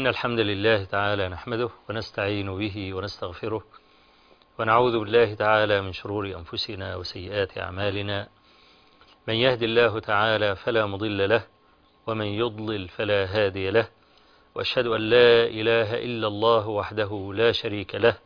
إن الحمد لله تعالى نحمده ونستعين به ونستغفره ونعوذ بالله تعالى من شرور أنفسنا وسيئات أعمالنا من يهد الله تعالى فلا مضل له ومن يضلل فلا هادي له وأشهد أن لا إله إلا الله وحده لا شريك له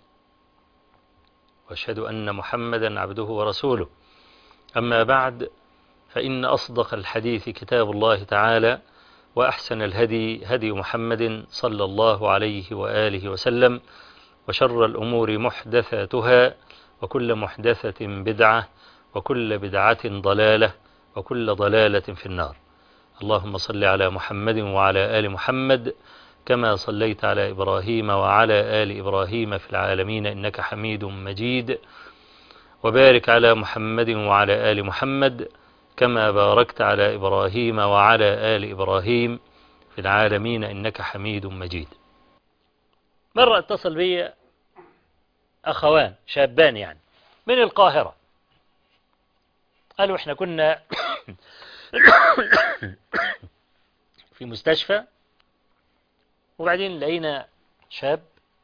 وأشهد أن محمدا عبده ورسوله أما بعد فإن أصدق الحديث كتاب الله تعالى وأحسن الهدي هدي محمد صلى الله عليه وآله وسلم وشر الأمور محدثاتها وكل محدثة بدعة وكل بدعة ضلالة وكل ضلالة في النار اللهم صل على محمد وعلى آل محمد كما صليت على إبراهيم وعلى آل إبراهيم في العالمين إنك حميد مجيد وبارك على محمد وعلى آل محمد كما باركت على إبراهيم وعلى آل إبراهيم في العالمين إنك حميد مجيد مرة اتصل بي أخوان شابان يعني من القاهرة قالوا إحنا كنا في مستشفى وبعدين لقينا شاب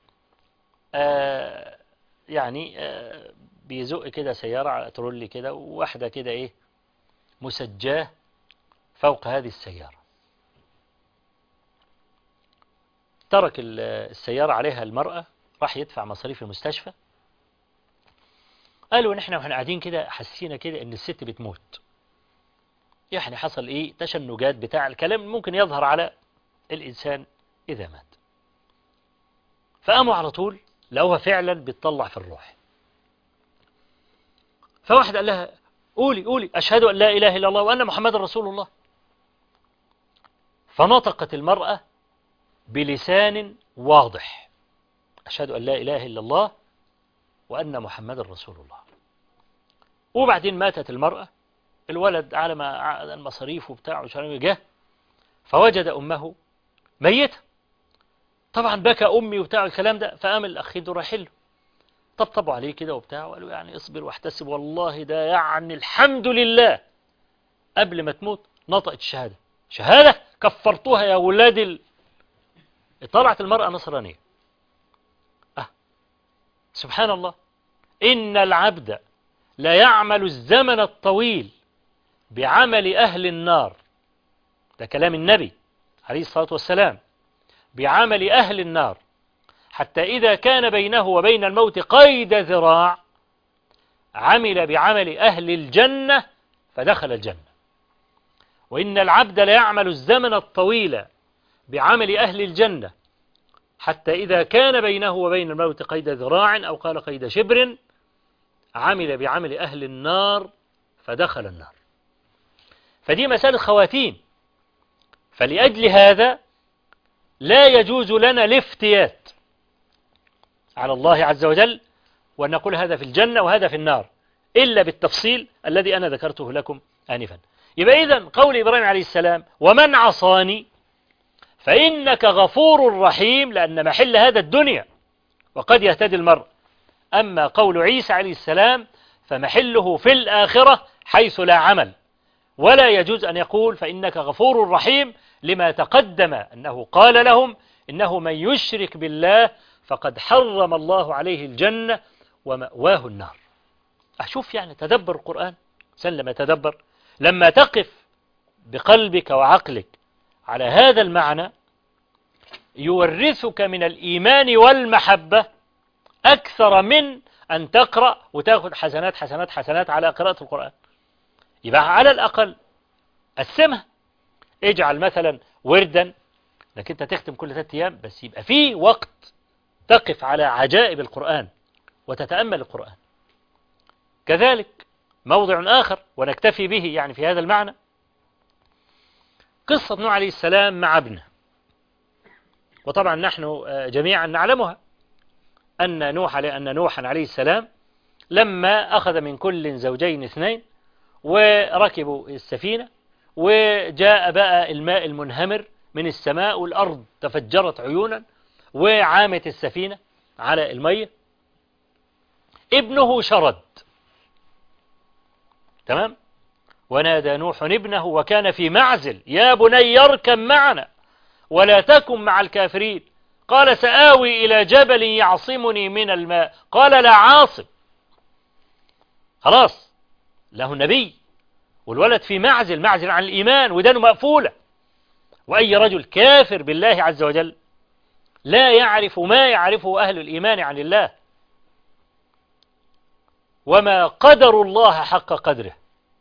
آه يعني آه بيزق كده سيارة على ترولي كده وواحدة كده إيه مسجاه فوق هذه السيارة ترك السيارة عليها المرأة راح يدفع مصاريف المستشفى قالوا نحن واحنا قاعدين كده حسينا كده ان الست بتموت يعني حصل ايه تشنجات بتاع الكلام ممكن يظهر على الانسان اذا مات فقاموا على طول لقوها فعلا بتطلع في الروح فواحد قال لها قولي قولي أشهد أن لا إله إلا الله وأن محمد رسول الله فنطقت المرأة بلسان واضح أشهد أن لا إله إلا الله وأن محمد رسول الله وبعدين ماتت المرأة الولد على ما المصاريف وبتاعه جه فوجد أمه ميتة طبعا بكى أمي وبتاع الكلام ده فقام الأخ ده رايح له طبطبوا عليه كده وبتاع وقالوا يعني اصبر واحتسب والله ده يعني الحمد لله قبل ما تموت نطقت الشهادة شهادة كفرتوها يا ولاد ال... طلعت المرأة نصرانية أه. سبحان الله إن العبد لا يعمل الزمن الطويل بعمل أهل النار ده كلام النبي عليه الصلاة والسلام بعمل أهل النار حتى إذا كان بينه وبين الموت قيد ذراع عمل بعمل أهل الجنة فدخل الجنة وإن العبد ليعمل الزمن الطويل بعمل أهل الجنة حتى إذا كان بينه وبين الموت قيد ذراع أو قال قيد شبر عمل بعمل أهل النار فدخل النار فدي مسألة خواتيم فلأجل هذا لا يجوز لنا الافتيات على الله عز وجل وأن نقول هذا في الجنة وهذا في النار إلا بالتفصيل الذي أنا ذكرته لكم آنفا يبقى إذن قول إبراهيم عليه السلام ومن عصاني فإنك غفور رحيم لأن محل هذا الدنيا وقد يهتدي المرء أما قول عيسى عليه السلام فمحله في الآخرة حيث لا عمل ولا يجوز أن يقول فإنك غفور رحيم لما تقدم أنه قال لهم إنه من يشرك بالله فقد حرم الله عليه الجنة ومأواه النار أشوف يعني تدبر القرآن سلم تدبر لما تقف بقلبك وعقلك على هذا المعنى يورثك من الإيمان والمحبة أكثر من أن تقرأ وتأخذ حسنات حسنات حسنات على قراءة القرآن يبقى على الأقل قسمها اجعل مثلا وردا انك انت تختم كل ثلاثة ايام بس يبقى في وقت تقف على عجائب القرآن وتتأمل القرآن كذلك موضع آخر ونكتفي به يعني في هذا المعنى قصة نوح عليه السلام مع ابنه وطبعا نحن جميعا نعلمها أن نوح أن نوحا عليه السلام لما أخذ من كل زوجين اثنين وركبوا السفينة وجاء بقى الماء المنهمر من السماء والأرض تفجرت عيونا وعامت السفينة على المية ابنه شرد تمام ونادى نوح ابنه وكان في معزل يا بني اركب معنا ولا تكن مع الكافرين قال سآوي إلى جبل يعصمني من الماء قال لا عاصم خلاص له النبي والولد في معزل معزل عن الإيمان ودانه مقفولة وأي رجل كافر بالله عز وجل لا يعرف ما يعرفه أهل الإيمان عن الله وما قدر الله حق قدره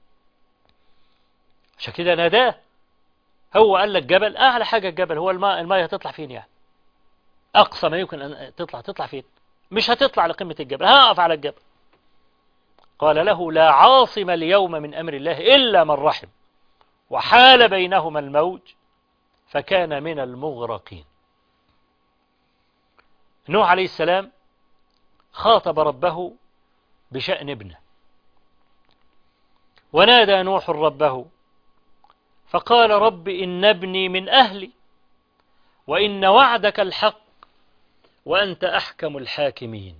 عشان كده ناداه هو قال لك جبل أعلى حاجة الجبل هو الماء الماء هتطلع فين يعني أقصى ما يمكن أن تطلع تطلع فين مش هتطلع لقمة الجبل هقف على الجبل قال له لا عاصم اليوم من أمر الله إلا من رحم وحال بينهما الموج فكان من المغرقين نوح عليه السلام خاطب ربه بشأن ابنه ونادى نوح ربه فقال رب إن ابني من أهلي وإن وعدك الحق وأنت أحكم الحاكمين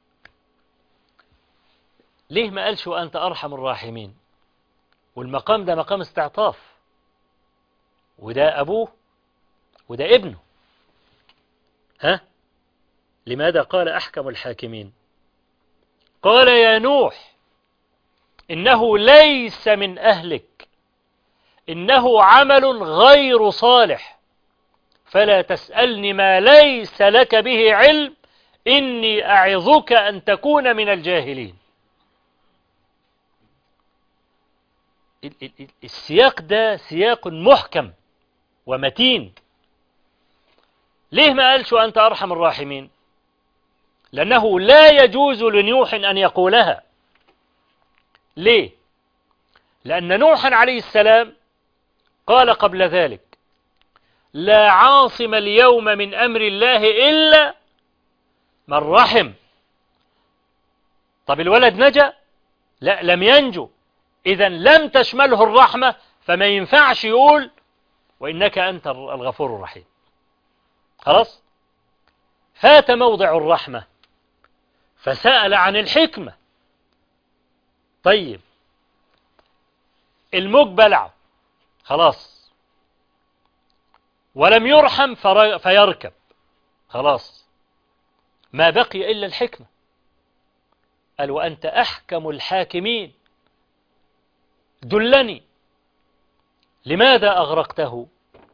ليه ما قالش وأنت أرحم الراحمين والمقام ده مقام استعطاف وده أبوه وده ابنه ها لماذا قال أحكم الحاكمين قال يا نوح إنه ليس من أهلك إنه عمل غير صالح فلا تسألني ما ليس لك به علم إني أعظك أن تكون من الجاهلين السياق ده سياق محكم ومتين ليه ما قالش أنت أرحم الراحمين لأنه لا يجوز لنوح أن يقولها ليه لأن نوحا عليه السلام قال قبل ذلك لا عاصم اليوم من أمر الله إلا من رحم طب الولد نجا لا لم ينجو إذا لم تشمله الرحمة فما ينفعش يقول وإنك أنت الغفور الرحيم خلاص فات موضع الرحمة فسأل عن الحكمة طيب الموج بلعه خلاص ولم يرحم فيركب خلاص ما بقي إلا الحكمة قال وأنت أحكم الحاكمين دلني لماذا أغرقته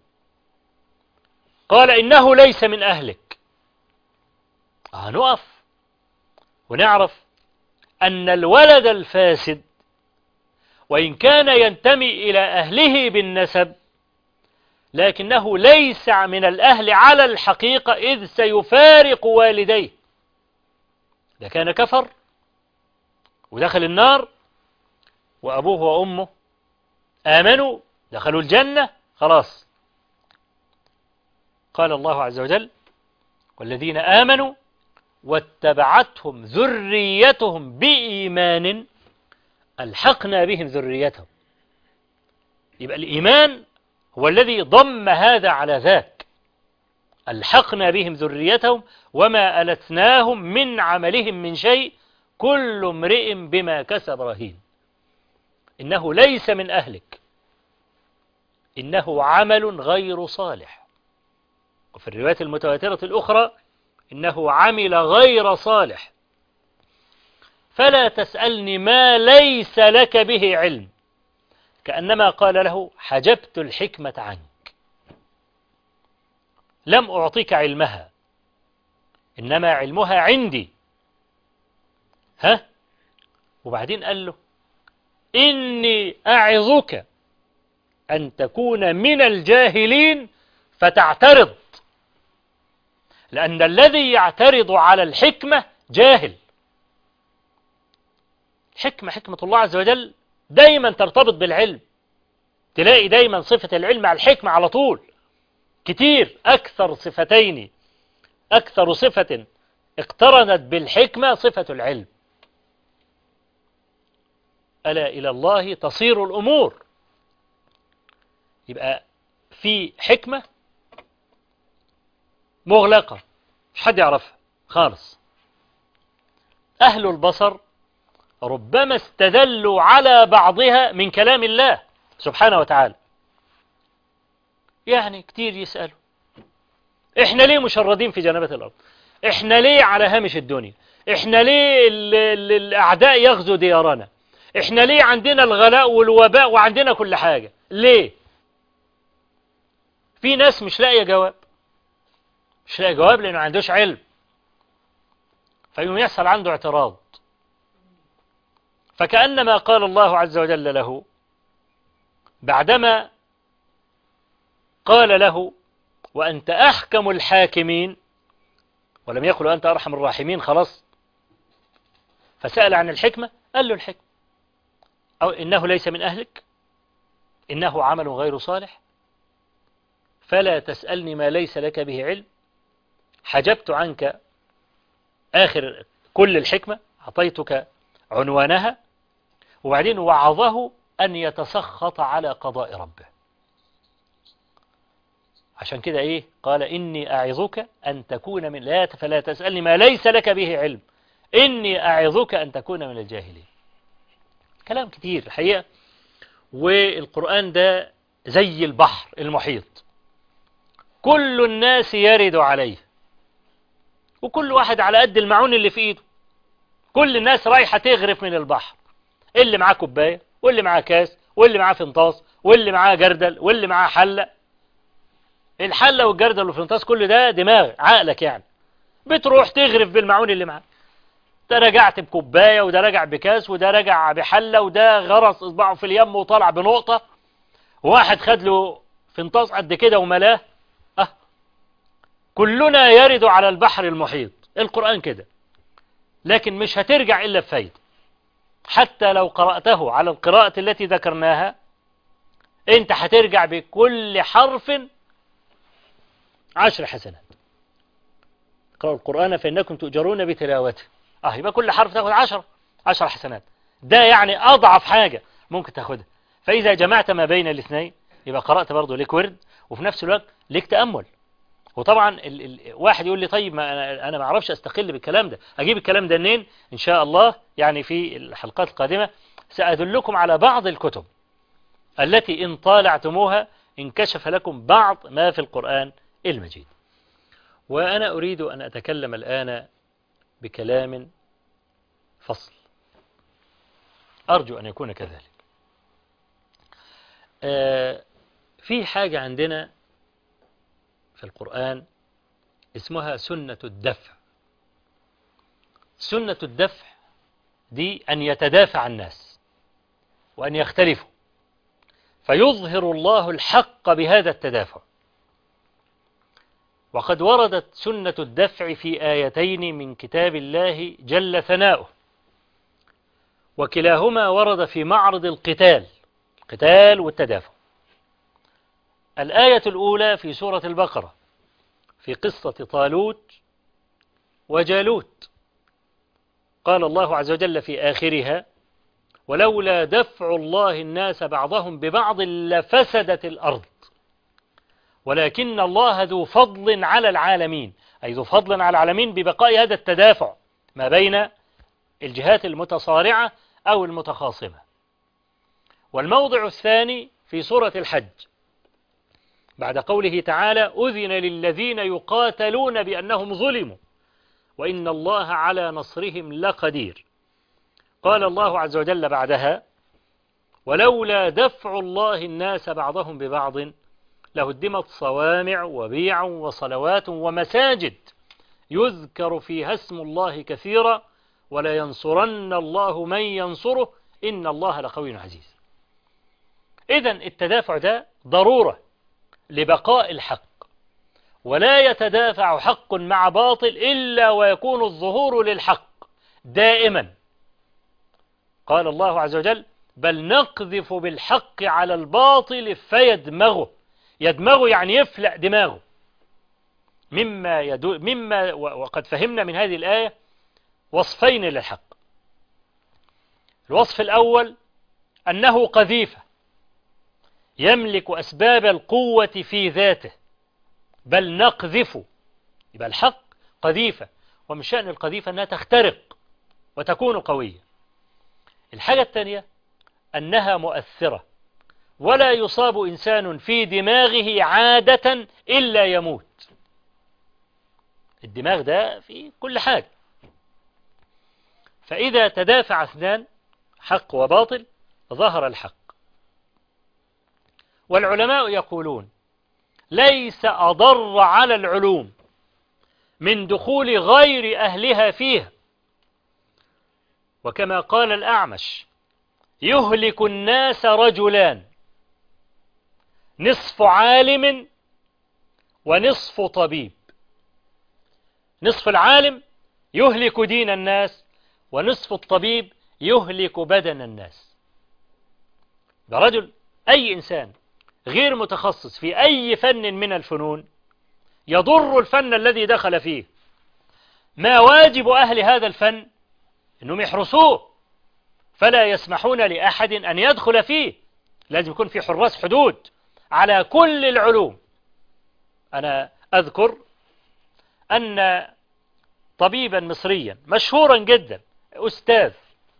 قال إنه ليس من أهلك آه نقف ونعرف أن الولد الفاسد وإن كان ينتمي إلى أهله بالنسب لكنه ليس من الأهل على الحقيقة إذ سيفارق والديه ده كان كفر ودخل النار وأبوه وأمه آمنوا دخلوا الجنة خلاص قال الله عز وجل والذين آمنوا واتبعتهم ذريتهم بإيمان ألحقنا بهم ذريتهم يبقى الإيمان هو الذي ضم هذا على ذاك ألحقنا بهم ذريتهم وما ألتناهم من عملهم من شيء كل امرئ بما كسب رهين إنه ليس من أهلك إنه عمل غير صالح وفي الروايات المتواترة الأخرى إنه عمل غير صالح فلا تسألني ما ليس لك به علم كأنما قال له حجبت الحكمة عنك لم أعطيك علمها إنما علمها عندي ها وبعدين قال له إني أعظك أن تكون من الجاهلين فتعترض لأن الذي يعترض على الحكمة جاهل حكمة حكمة الله عز وجل دايما ترتبط بالعلم تلاقي دايما صفة العلم على الحكمة على طول كتير أكثر صفتين أكثر صفة اقترنت بالحكمة صفة العلم ألا إلى الله تصير الأمور يبقى في حكمة مغلقة مش حد يعرفها خالص أهل البصر ربما استدلوا على بعضها من كلام الله سبحانه وتعالى يعني كتير يسألوا احنا ليه مشردين في جنبات الأرض احنا ليه على هامش الدنيا احنا ليه ال ال الأعداء يغزو ديارنا احنا ليه عندنا الغلاء والوباء وعندنا كل حاجة ليه في ناس مش لاقية جواب مش لاقي جواب لأنه ما عندوش علم فيقوم يحصل عنده اعتراض فكأنما قال الله عز وجل له بعدما قال له وأنت أحكم الحاكمين ولم يقل أنت أرحم الراحمين خلاص فسأل عن الحكمة قال له الحكمة أو إنه ليس من أهلك إنه عمل غير صالح فلا تسألني ما ليس لك به علم حجبت عنك آخر كل الحكمة أعطيتك عنوانها وبعدين وعظه أن يتسخط على قضاء ربه عشان كده إيه قال إني أعظك أن تكون من لا فلا تسألني ما ليس لك به علم إني أعظك أن تكون من الجاهلين كلام كتير الحقيقة والقرآن ده زي البحر المحيط كل الناس يرد عليه وكل واحد على قد المعون اللي في ايده كل الناس رايحة تغرف من البحر اللي معاه كوباية واللي معاه كاس واللي معاه فنطاس واللي معاه جردل واللي معاه حلة الحلة والجردل والفنطاس كل ده دماغ عقلك يعني بتروح تغرف بالمعون اللي معاه ده رجعت بكوباية وده رجع بكاس وده رجع بحلة وده غرس اصبعه في اليم وطلع بنقطة واحد خد له فنطاس قد كده وملاه اه كلنا يرد على البحر المحيط القرآن كده لكن مش هترجع إلا بفايدة حتى لو قرأته على القراءة التي ذكرناها انت هترجع بكل حرف عشر حسنات اقرأوا القرآن فإنكم تؤجرون بتلاوته اه يبقى كل حرف تاخد عشر عشر حسنات ده يعني أضعف حاجة ممكن تاخدها فإذا جمعت ما بين الاثنين يبقى قرأت برضه ليك ورد وفي نفس الوقت ليك تأمل وطبعا ال ال واحد يقول لي طيب ما أنا, أنا ما أعرفش أستقل بالكلام ده أجيب الكلام ده منين إن شاء الله يعني في الحلقات القادمة سأدلكم على بعض الكتب التي إن طالعتموها انكشف لكم بعض ما في القرآن المجيد وأنا أريد أن أتكلم الآن بكلام فصل أرجو أن يكون كذلك آه في حاجة عندنا في القرآن اسمها سنة الدفع سنة الدفع دي أن يتدافع الناس وأن يختلفوا فيظهر الله الحق بهذا التدافع وقد وردت سنة الدفع في آيتين من كتاب الله جل ثناؤه وكلاهما ورد في معرض القتال القتال والتدافع الآية الأولى في سورة البقرة في قصة طالوت وجالوت قال الله عز وجل في آخرها ولولا دفع الله الناس بعضهم ببعض لفسدت الأرض ولكن الله ذو فضل على العالمين أي ذو فضل على العالمين ببقاء هذا التدافع ما بين الجهات المتصارعة أو المتخاصمة والموضع الثاني في سورة الحج بعد قوله تعالى أذن للذين يقاتلون بأنهم ظلموا وإن الله على نصرهم لقدير قال الله عز وجل بعدها ولولا دفع الله الناس بعضهم ببعض لهدمت صوامع وبيع وصلوات ومساجد يذكر فيها اسم الله كثيرا ولا ينصرن الله من ينصره إن الله لقوي عزيز إذا التدافع ده ضرورة لبقاء الحق ولا يتدافع حق مع باطل إلا ويكون الظهور للحق دائما قال الله عز وجل بل نقذف بالحق على الباطل فيدمغه يدمغه يعني يفلق دماغه مما, يدو مما وقد فهمنا من هذه الآية وصفين للحق الوصف الأول أنه قذيفة يملك أسباب القوة في ذاته بل نقذف يبقى الحق قذيفة ومن شأن القذيفة أنها تخترق وتكون قوية الحاجة الثانية أنها مؤثرة ولا يصاب إنسان في دماغه عادة إلا يموت الدماغ ده في كل حاجة فإذا تدافع اثنان حق وباطل ظهر الحق والعلماء يقولون ليس أضر على العلوم من دخول غير أهلها فيها وكما قال الأعمش يهلك الناس رجلان نصف عالم ونصف طبيب نصف العالم يهلك دين الناس ونصف الطبيب يهلك بدن الناس ده رجل أي إنسان غير متخصص في أي فن من الفنون يضر الفن الذي دخل فيه ما واجب أهل هذا الفن أنهم يحرسوه فلا يسمحون لأحد أن يدخل فيه لازم يكون في حراس حدود على كل العلوم أنا أذكر أن طبيبا مصريا مشهورا جدا أستاذ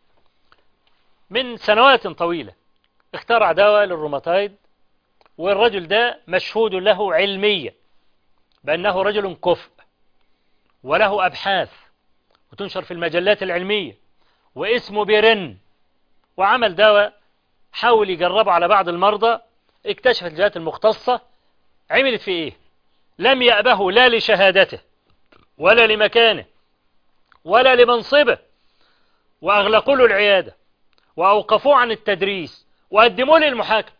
من سنوات طويلة اخترع دواء للروماتايد والرجل ده مشهود له علميا بأنه رجل كفء وله أبحاث وتنشر في المجلات العلمية واسمه بيرن وعمل دواء حاول يجربه على بعض المرضى اكتشفت الجهات المختصة عملت في ايه لم يأبه لا لشهادته ولا لمكانه ولا لمنصبه وأغلقوا له العيادة وأوقفوه عن التدريس وقدموا لي المحاكم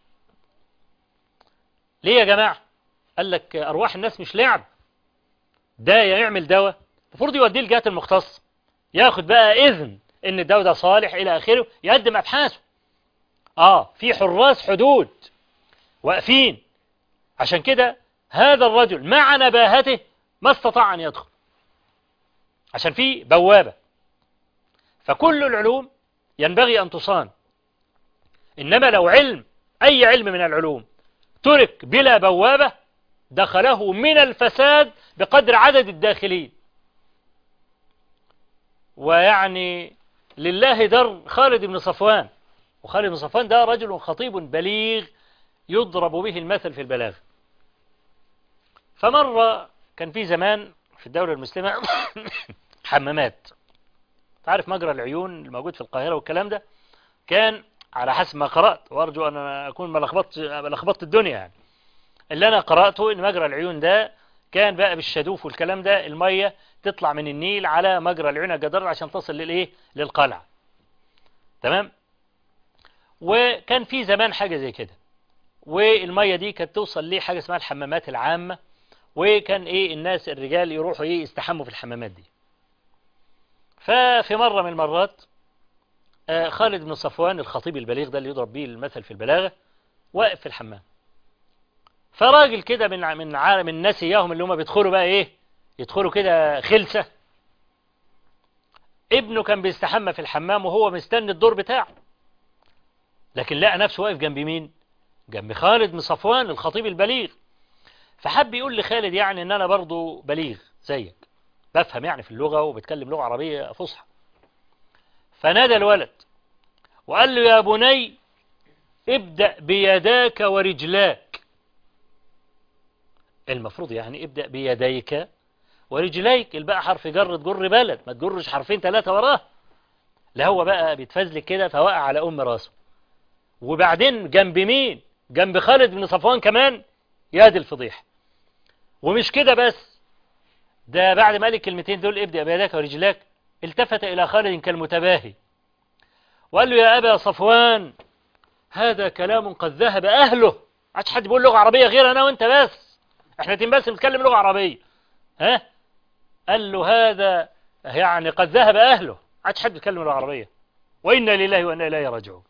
ليه يا جماعة قال لك أرواح الناس مش لعب ده يعمل دواء المفروض يوديه الجهات المختصة ياخد بقى إذن إن الدواء ده صالح إلى آخره يقدم أبحاثه آه في حراس حدود واقفين عشان كده هذا الرجل مع نباهته ما استطاع أن يدخل عشان في بوابة فكل العلوم ينبغي أن تصان إنما لو علم أي علم من العلوم ترك بلا بوابة دخله من الفساد بقدر عدد الداخلين ويعني لله در خالد بن صفوان وخالد بن صفوان ده رجل خطيب بليغ يضرب به المثل في البلاغ فمرة كان في زمان في الدولة المسلمة حمامات تعرف مجرى العيون الموجود في القاهرة والكلام ده كان على حسب ما قرأت وأرجو أن أكون ما لخبطت لخبطت الدنيا يعني اللي أنا قرأته إن مجرى العيون ده كان بقى بالشدوف والكلام ده المية تطلع من النيل على مجرى العيون الجدار عشان تصل للإيه للقلعة تمام وكان في زمان حاجة زي كده والمية دي كانت توصل ليه حاجة اسمها الحمامات العامة وكان ايه الناس الرجال يروحوا ايه يستحموا في الحمامات دي ففي مرة من المرات آه خالد بن صفوان الخطيب البليغ ده اللي يضرب بيه المثل في البلاغة واقف في الحمام فراجل كده من من عالم الناس اياهم اللي هم بيدخلوا بقى ايه يدخلوا كده خلسة ابنه كان بيستحمى في الحمام وهو مستني الدور بتاعه لكن لقى نفسه واقف جنب مين جنب خالد بن صفوان الخطيب البليغ فحب يقول لخالد يعني ان انا برضو بليغ زيك بفهم يعني في اللغة وبتكلم لغة عربية فصحى فنادى الولد وقال له يا بني ابدأ بيداك ورجلاك المفروض يعني ابدأ بيديك ورجليك الباقي حرف جر تجر بلد ما تجرش حرفين ثلاثة وراه لا هو بقى بيتفزلك كده فوقع على أم راسه وبعدين جنب مين جنب خالد بن صفوان كمان يا دي الفضيحة ومش كده بس ده بعد ما قال الكلمتين دول ابدأ بيدك ورجلاك التفت إلى خالد كالمتباهي وقال له يا أبا صفوان هذا كلام قد ذهب أهله عادش حد بيقول لغة عربية غير أنا وأنت بس احنا اتنين بس بنتكلم لغة عربية ها قال له هذا يعني قد ذهب أهله عادش حد بيتكلم لغة عربية وإنا لله وإنا إليه راجعون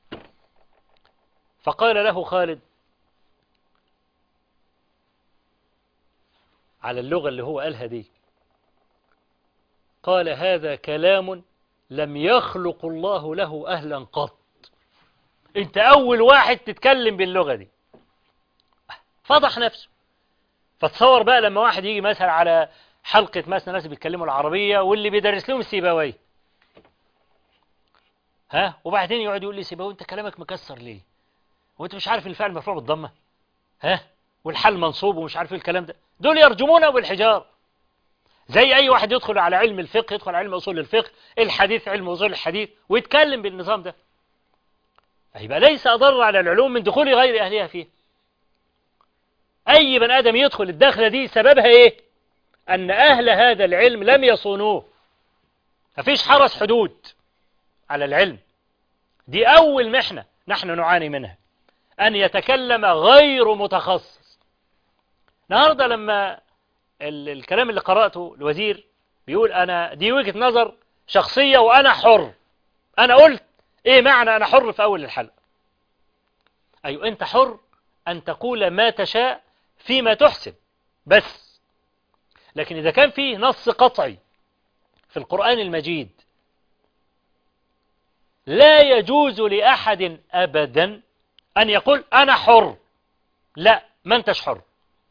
فقال له خالد على اللغة اللي هو قالها دي قال هذا كلام لم يخلق الله له أهلا قط انت أول واحد تتكلم باللغة دي فضح نفسه فتصور بقى لما واحد يجي مثلا على حلقة مثلا ناس بيتكلموا العربية واللي بيدرس لهم السيبويه ها وبعدين يقعد يقول لي سيبويه انت كلامك مكسر ليه وانت مش عارف الفعل مرفوع بالضمه ها والحل منصوب ومش عارف ايه الكلام ده دول يرجمونه بالحجار زي أي واحد يدخل على علم الفقه يدخل على علم أصول الفقه الحديث علم أصول الحديث ويتكلم بالنظام ده يبقى ليس أضر على العلوم من دخول غير أهلها فيه أي بني آدم يدخل الدخلة دي سببها إيه أن أهل هذا العلم لم يصونوه مفيش حرس حدود على العلم دي أول محنة نحن نعاني منها أن يتكلم غير متخصص النهاردة لما الكلام اللي قرأته الوزير بيقول أنا دي وجهة نظر شخصية وأنا حر أنا قلت إيه معنى أنا حر في أول الحلقة أيوة أنت حر أن تقول ما تشاء فيما تحسن بس لكن إذا كان فيه نص قطعي في القرآن المجيد لا يجوز لأحد أبدا أن يقول أنا حر لا ما أنتش حر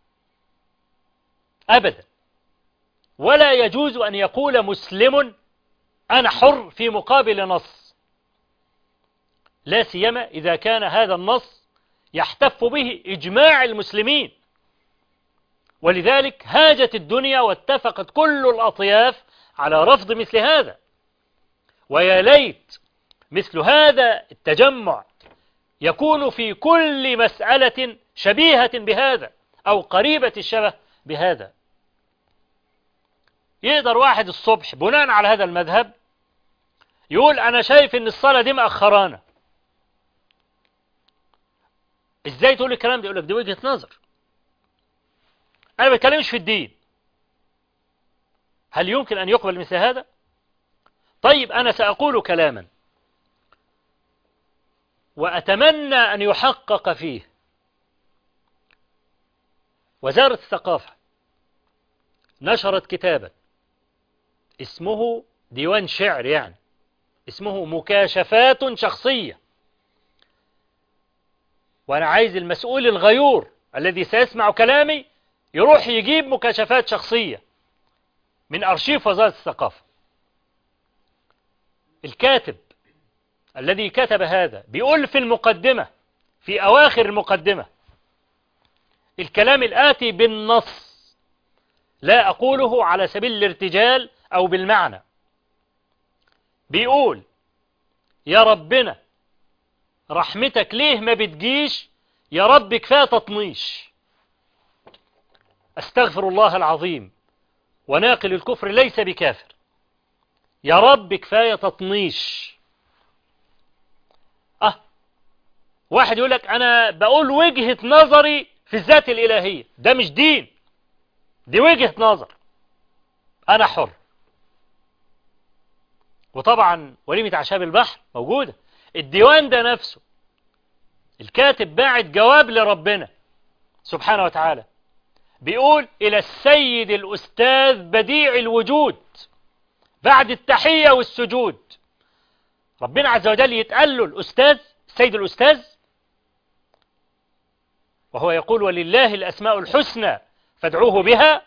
أبدا ولا يجوز أن يقول مسلم أنا حر في مقابل نص لا سيما إذا كان هذا النص يحتف به إجماع المسلمين ولذلك هاجت الدنيا واتفقت كل الأطياف على رفض مثل هذا ويا ليت مثل هذا التجمع يكون في كل مسألة شبيهة بهذا أو قريبة الشبه بهذا يقدر واحد الصبح بناء على هذا المذهب يقول أنا شايف إن الصلاة دي مأخرانا إزاي تقول الكلام ده يقول لك دي وجهة نظر أنا ما بتكلمش في الدين هل يمكن أن يقبل مثل هذا طيب أنا سأقول كلاما وأتمنى أن يحقق فيه وزارة الثقافة نشرت كتابا اسمه ديوان شعر يعني اسمه مكاشفات شخصية وأنا عايز المسؤول الغيور الذي سيسمع كلامي يروح يجيب مكاشفات شخصية من أرشيف وزارة الثقافة الكاتب الذي كتب هذا بيقول في المقدمة في أواخر المقدمة الكلام الآتي بالنص لا أقوله على سبيل الارتجال أو بالمعنى بيقول يا ربنا رحمتك ليه ما بتجيش يا رب كفاية تطنيش استغفر الله العظيم وناقل الكفر ليس بكافر يا رب كفاية تطنيش اه واحد يقول لك انا بقول وجهة نظري في الذات الالهية ده مش دين دي وجهة نظر انا حر وطبعا وليمة عشاب البحر موجودة الديوان ده نفسه الكاتب باعت جواب لربنا سبحانه وتعالى بيقول إلى السيد الأستاذ بديع الوجود بعد التحية والسجود ربنا عز وجل يتقال له الأستاذ السيد الأستاذ وهو يقول ولله الأسماء الحسنى فادعوه بها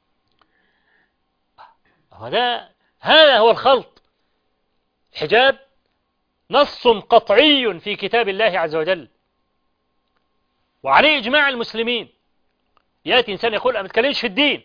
هذا هذا هو الخلط حجاب نص قطعي في كتاب الله عز وجل وعليه إجماع المسلمين يأتي إنسان يقول أنا ما بتكلمش في الدين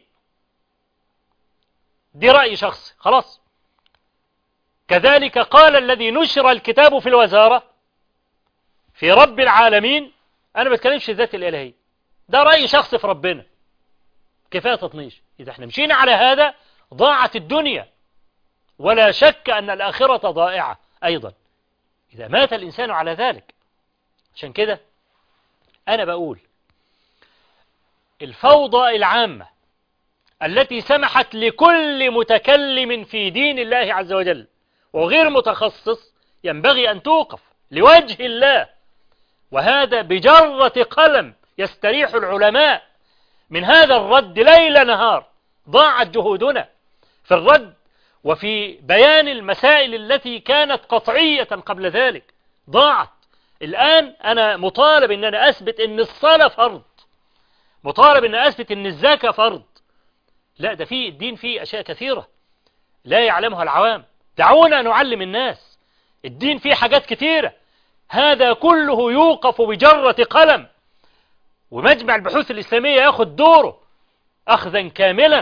دي رأي شخصي خلاص كذلك قال الذي نشر الكتاب في الوزارة في رب العالمين أنا ما بتكلمش في الذات الإلهية ده رأي شخصي في ربنا كفاية تطنيش إذا احنا مشينا على هذا ضاعت الدنيا ولا شك أن الآخرة ضائعة أيضا إذا مات الإنسان على ذلك عشان كده أنا بقول الفوضى العامة التي سمحت لكل متكلم في دين الله عز وجل وغير متخصص ينبغي أن توقف لوجه الله وهذا بجرة قلم يستريح العلماء من هذا الرد ليل نهار ضاعت جهودنا في الرد وفي بيان المسائل التي كانت قطعية قبل ذلك ضاعت الآن أنا مطالب أن أنا أثبت أن الصلاة فرض مطالب أن أثبت أن الزكاة فرض لا ده في الدين فيه أشياء كثيرة لا يعلمها العوام دعونا نعلم الناس الدين فيه حاجات كثيرة هذا كله يوقف بجرة قلم ومجمع البحوث الإسلامية ياخد دوره أخذا كاملا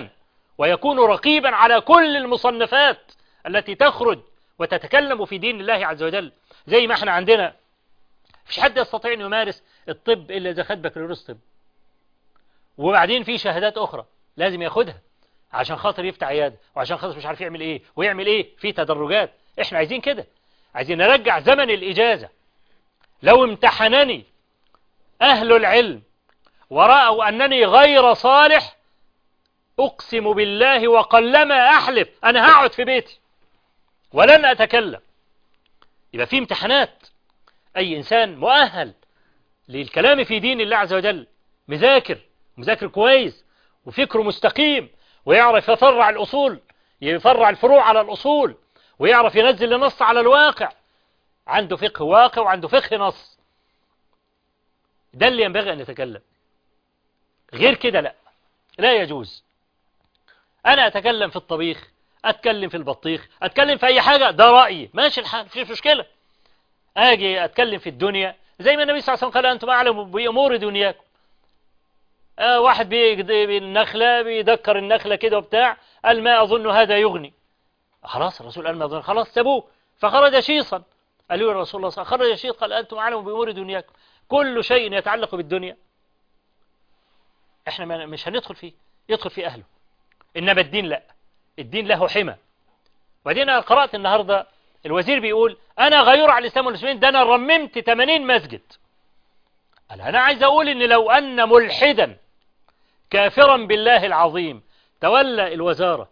ويكون رقيبا على كل المصنفات التي تخرج وتتكلم في دين الله عز وجل زي ما احنا عندنا مش حد يستطيع أن يمارس الطب إلا إذا خد بكالوريوس طب وبعدين في شهادات أخرى لازم ياخدها عشان خاطر يفتح عيادة وعشان خاطر مش عارف يعمل إيه ويعمل إيه في تدرجات إحنا عايزين كده عايزين نرجع زمن الإجازة لو امتحنني أهل العلم ورأوا أنني غير صالح أقسم بالله وقلما أحلف أنا هقعد في بيتي ولن أتكلم يبقى في امتحانات أي إنسان مؤهل للكلام في دين الله عز وجل مذاكر مذاكر كويس وفكره مستقيم ويعرف يفرع الأصول يفرع الفروع على الأصول ويعرف ينزل النص على الواقع عنده فقه واقع وعنده فقه نص ده اللي ينبغي أن يتكلم غير كده لا لا يجوز أنا أتكلم في الطبيخ أتكلم في البطيخ أتكلم في أي حاجة ده رأيي ماشي الحال مفيش مشكلة أجي أتكلم في الدنيا زي ما النبي صلى الله عليه وسلم قال أنتم أعلم بأمور دنياكم آه واحد بالنخلة بيدكر النخلة كده وبتاع قال ما أظن هذا يغني خلاص الرسول قال ما أظن خلاص سابوه فخرج شيصا قالوا الرسول الله صلى الله عليه وسلم خرج شيص قال أنتم أعلم بأمور دنياكم كل شيء يتعلق بالدنيا احنا مش هندخل فيه يدخل فيه أهله إنما الدين لا الدين له حمى وبعدين أنا قرأت النهاردة الوزير بيقول أنا غيور على الإسلام والمسلمين ده أنا رممت 80 مسجد قال أنا عايز أقول إن لو أن ملحدا كافرا بالله العظيم تولى الوزارة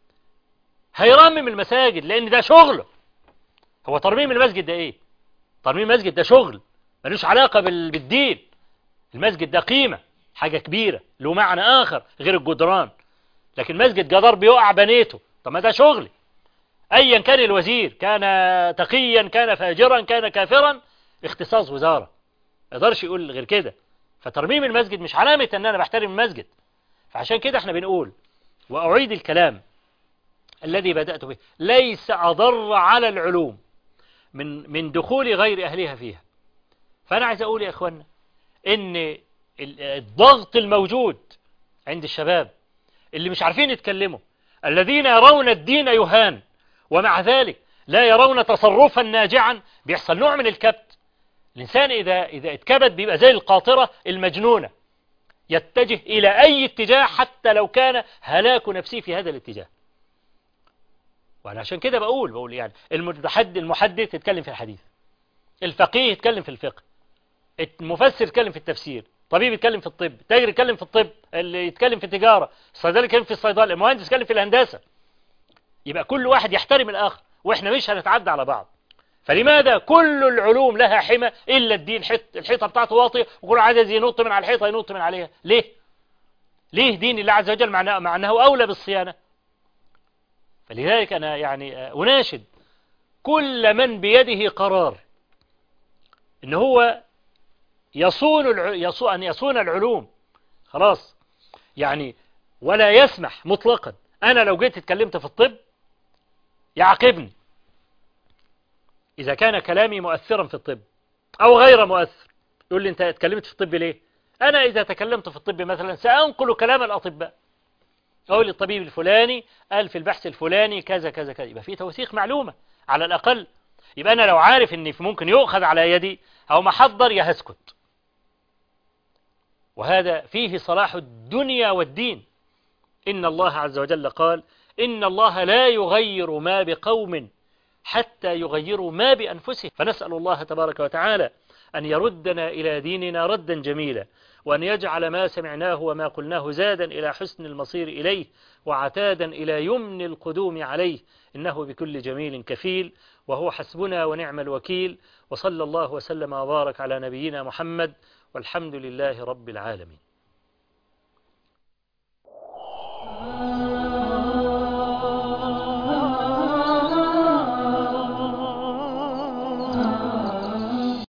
هيرمم المساجد لأن ده شغله هو ترميم المسجد ده إيه ترميم المسجد ده شغل ملوش علاقة بالدين المسجد ده قيمة حاجة كبيرة له معنى آخر غير الجدران لكن مسجد جدار بيقع بنيته طب ما ده شغلي أيا كان الوزير كان تقيا كان فاجرا كان كافرا اختصاص وزارة ما يقدرش يقول غير كده فترميم المسجد مش علامة ان انا بحترم المسجد فعشان كده احنا بنقول واعيد الكلام الذي بدأت به ليس اضر على العلوم من من دخول غير اهلها فيها فانا عايز اقول يا اخوانا ان الضغط الموجود عند الشباب اللي مش عارفين يتكلموا الذين يرون الدين يهان ومع ذلك لا يرون تصرفا ناجعا بيحصل نوع من الكبت الإنسان إذا, إذا اتكبت بيبقى زي القاطرة المجنونة يتجه إلى أي اتجاه حتى لو كان هلاك نفسه في هذا الاتجاه وأنا عشان كده بقول بقول يعني المحدث المحدث يتكلم في الحديث الفقيه يتكلم في الفقه المفسر يتكلم في التفسير طبيب يتكلم في الطب تاجر يتكلم في الطب اللي يتكلم في التجارة الصيدلي يتكلم في الصيدلة المهندس يتكلم في الهندسة يبقى كل واحد يحترم الآخر وإحنا مش هنتعدى على بعض فلماذا كل العلوم لها حمى إلا الدين حت الحيطة بتاعته واطية وكل عايز ينط من على الحيطة ينط من عليها ليه ليه دين الله عز وجل مع أنه أولى بالصيانة فلذلك أنا يعني أناشد كل من بيده قرار إن هو يصون الع... أن يصون العلوم خلاص يعني ولا يسمح مطلقا أنا لو جيت اتكلمت في الطب يعاقبني إذا كان كلامي مؤثرا في الطب أو غير مؤثر يقول لي أنت اتكلمت في الطب ليه أنا إذا تكلمت في الطب مثلا سأنقل كلام الأطباء أقول الطبيب الفلاني قال في البحث الفلاني كذا كذا كذا يبقى في توثيق معلومة على الأقل يبقى أنا لو عارف أن ممكن يؤخذ على يدي أو محضر يا هسكت وهذا فيه صلاح الدنيا والدين إن الله عز وجل قال إن الله لا يغير ما بقوم حتى يغيروا ما بأنفسهم فنسأل الله تبارك وتعالى أن يردنا إلى ديننا ردا جميلا وأن يجعل ما سمعناه وما قلناه زادا إلى حسن المصير إليه وعتادا إلى يمن القدوم عليه إنه بكل جميل كفيل وهو حسبنا ونعم الوكيل وصلى الله وسلم وبارك على نبينا محمد والحمد لله رب العالمين